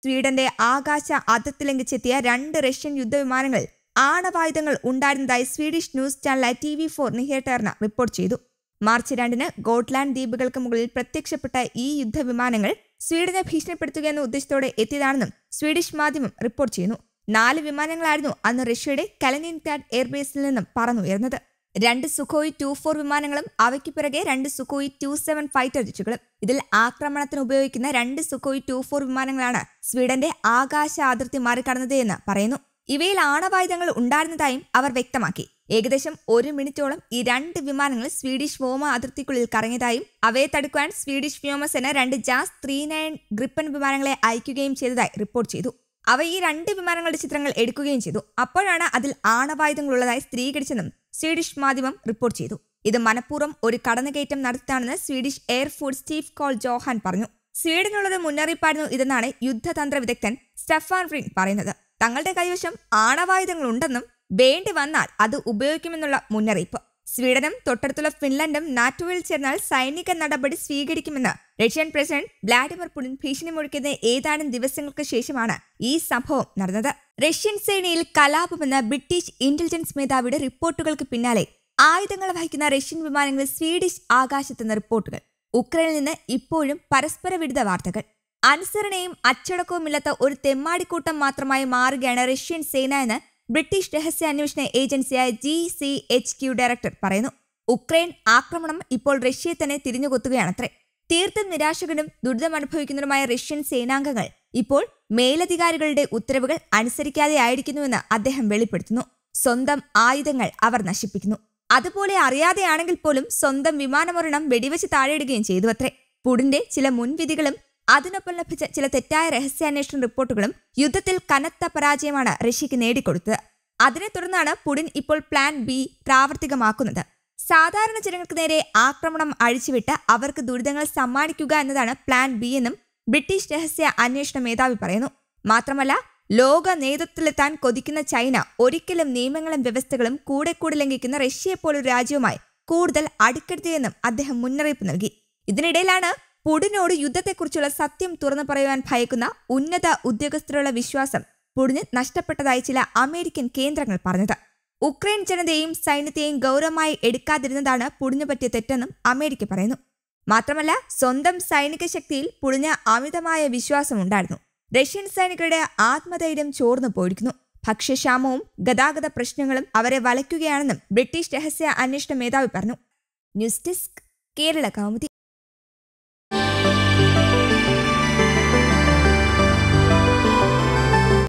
സ്വീഡന്റെ ആകാശ അതിർത്തി ലംഘിച്ചെത്തിയ രണ്ട് റഷ്യൻ യുദ്ധവിമാനങ്ങൾ ആണവായുധങ്ങൾ ഉണ്ടായിരുന്നതായി സ്വീഡിഷ് ന്യൂസ് ചാനലായ ടി വി ഫോർ നിഹേട്ടർന റിപ്പോർട്ട് ചെയ്തു മാർച്ച് രണ്ടിന് ഗോട്ട്ലാൻഡ് ദ്വീപുകൾക്ക് മുകളിൽ പ്രത്യക്ഷപ്പെട്ട ഈ യുദ്ധവിമാനങ്ങൾ സ്വീഡനെ ഭീഷണിപ്പെടുത്തുക എന്ന ഉദ്ദേശത്തോടെ എത്തിയതാണെന്നും സ്വീഡിഷ് മാധ്യമം റിപ്പോർട്ട് ചെയ്യുന്നു നാല് വിമാനങ്ങളായിരുന്നു അന്ന് റഷ്യയുടെ കലനിൻകാഡ് എയർബേസിൽ നിന്നും പറന്നുയർന്നത് രണ്ട് സുഖോയ് ടു ഫോർ വിമാനങ്ങളും അവയ്ക്ക് പിറകെ രണ്ട് സുഖോയ് ടു സെവൻ ഫൈറ്റർ ജെറ്റുകളും ഇതിൽ ആക്രമണത്തിന് ഉപയോഗിക്കുന്ന രണ്ട് സുഖോയ് ടു ഫോർ വിമാനങ്ങളാണ് സ്വീഡന്റെ ആകാശ അതിർത്തി മറികടന്നത് എന്ന് പറയുന്നു ഇവയിൽ ആണവായുധങ്ങൾ ഉണ്ടായിരുന്നതായും അവർ വ്യക്തമാക്കി ഏകദേശം ഒരു മിനിറ്റോളം ഈ രണ്ട് വിമാനങ്ങൾ സ്വീഡിഷ് വ്യോമ അതിർത്തിക്കുള്ളിൽ കറങ്ങിയതായും അവയെ തടുക്കുവാൻ സ്വീഡിഷ് വ്യോമസേന രണ്ട് ജാസ് ത്രീ നയൻ ഗ്രിപ്പൻ വിമാനങ്ങളെ അയക്കുകയും ചെയ്തതായി റിപ്പോർട്ട് ചെയ്തു അവ ഈ രണ്ട് വിമാനങ്ങളുടെ ചിത്രങ്ങൾ എടുക്കുകയും ചെയ്തു അപ്പോഴാണ് അതിൽ ആണവായുധങ്ങൾ ഉള്ളതായി സ്ഥിരീകരിച്ചെന്നും സ്വീഡിഷ് മാധ്യമം റിപ്പോർട്ട് ചെയ്തു ഇത് മനഃപൂർവ്വം ഒരു കടന്നുകയറ്റം നടത്താണെന്ന് Swedish air force chief Carl Johan പറഞ്ഞു സ്വീഡനുള്ളൊരു മുന്നറിയിപ്പായിരുന്നു ഇതെന്നാണ് യുദ്ധതന്ത്ര വിദഗ്ധൻ സ്റ്റെഫാൻ ഫ്രിൻ പറയുന്നത് തങ്ങളുടെ കൈവശം ആണവായുധങ്ങൾ ഉണ്ടെന്നും വേണ്ടി വന്നാൽ അത് ഉപയോഗിക്കുമെന്നുള്ള മുന്നറിയിപ്പ് സ്വീഡനും തൊട്ടടുത്തുള്ള ഫിൻലൻഡും നാറ്റോയിൽ ചേർന്നാൽ സൈനിക നടപടി സ്വീകരിക്കുമെന്ന് റഷ്യൻ പ്രസിഡന്റ് വ്ളാഡിമിർ പുടിൻ ഭീഷണി മുഴക്കിയത് ഏതാനും ദിവസങ്ങൾക്ക് ശേഷമാണ് ഈ സംഭവം നടന്നത് റഷ്യൻ സേനയിൽ കലാപമെന്ന ബ്രിട്ടീഷ് ഇന്റലിജൻസ് മേധാവിയുടെ റിപ്പോർട്ടുകൾക്ക് പിന്നാലെ ആയുധങ്ങൾ വഹിക്കുന്ന റഷ്യൻ വിമാനങ്ങളിൽ സ്വീഡിഷ് ആകാശത്തെന്ന റിപ്പോർട്ടുകൾ ഉക്രൈനിൽ നിന്ന് ഇപ്പോഴും പരസ്പര വിരുദ്ധ വാർത്തകൾ അനുസരണയും അച്ചടക്കവുമില്ലാത്ത ഒരു തെമ്മാടിക്കൂട്ടം മാത്രമായി മാറുകയാണ് റഷ്യൻ സേന എന്ന് ബ്രിട്ടീഷ് രഹസ്യാന്വേഷണ ഏജൻസിയായ G C H Q director പറയുന്നു ഉക്രൈൻ ആക്രമണം ഇപ്പോൾ റഷ്യയെ തന്നെ തിരിഞ്ഞുകൊത്തുകയാണത്രേ തീർത്തും നിരാശകനും ദുരിതമനുഭവിക്കുന്നതുമായ റഷ്യൻ സേനാംഗങ്ങൾ ഇപ്പോൾ മേലധികാരികളുടെ ഉത്തരവുകൾ അനുസരിക്കാതെ ആയിരിക്കുന്നുവെന്ന് അദ്ദേഹം വെളിപ്പെടുത്തുന്നു സ്വന്തം ആയുധങ്ങൾ അവർ നശിപ്പിക്കുന്നു അതുപോലെ അറിയാതെയാണെങ്കിൽ പോലും സ്വന്തം വിമാനമൊരെണ്ണം വെടിവെച്ച് താഴെയിടുകയും ചെയ്തു അത്രേ പുടിന്റെ ചില മുൻവിധികളും അതിനൊപ്പം ലഭിച്ച ചില തെറ്റായ രഹസ്യാന്വേഷണ റിപ്പോർട്ടുകളും യുദ്ധത്തിൽ കനത്ത പരാജയമാണ് റഷ്യക്ക് നേടിക്കൊടുത്തത് അതിനെ തുടർന്നാണ് പുടിൻ ഇപ്പോൾ പ്ലാൻ ബി പ്രാവർത്തികമാക്കുന്നത് സാധാരണ ജനങ്ങൾക്ക് നേരെ ആക്രമണം അഴിച്ചുവിട്ട് അവർക്ക് ദുരിതങ്ങൾ സമ്മാനിക്കുക എന്നതാണ് പ്ലാൻ ബി എന്നും ബ്രിട്ടീഷ് രഹസ്യ അന്വേഷണ മേധാവി പറയുന്നു മാത്രമല്ല ലോക നേതൃത്വത്തിലെത്താൻ കൊതിക്കുന്ന ചൈന ഒരിക്കലും നിയമങ്ങളും വ്യവസ്ഥകളും കൂടെ കൂടെ ലംഘിക്കുന്ന റഷ്യയെ പോലൊരു രാജ്യവുമായി കൂടുതൽ അടുക്കരുതെന്നും അദ്ദേഹം മുന്നറിയിപ്പ് നൽകി ഇതിനിടയിലാണ് പുടിനോട് യുദ്ധത്തെക്കുറിച്ചുള്ള സത്യം തുറന്നു പറയുവാൻ ഭയക്കുന്ന ഉന്നത ഉദ്യോഗസ്ഥരുള്ള വിശ്വാസം പുടിന് നഷ്ടപ്പെട്ടതായി ചില അമേരിക്കൻ കേന്ദ്രങ്ങൾ പറഞ്ഞത് ഉക്രൈൻ ജനതയെയും സൈന്യത്തെയും ഗൗരവമായി എടുക്കാതിരുന്നതാണ് പുടിനു പറ്റിയ തെറ്റെന്നും അമേരിക്ക പറയുന്നു മാത്രമല്ല സ്വന്തം സൈനിക ശക്തിയിൽ പുടിന് അമിതമായ വിശ്വാസമുണ്ടായിരുന്നു റഷ്യൻ സൈനികരുടെ ആത്മധൈര്യം ചോർന്നു പോയിരിക്കുന്നു ഭക്ഷ്യക്ഷാമവും ഗതാഗത പ്രശ്നങ്ങളും അവരെ വലയ്ക്കുകയാണെന്നും ബ്രിട്ടീഷ് രഹസ്യ അന്വേഷണ മേധാവി പറഞ്ഞു ന്യൂസ് ഡെസ്ക് കേരള കൗമുദി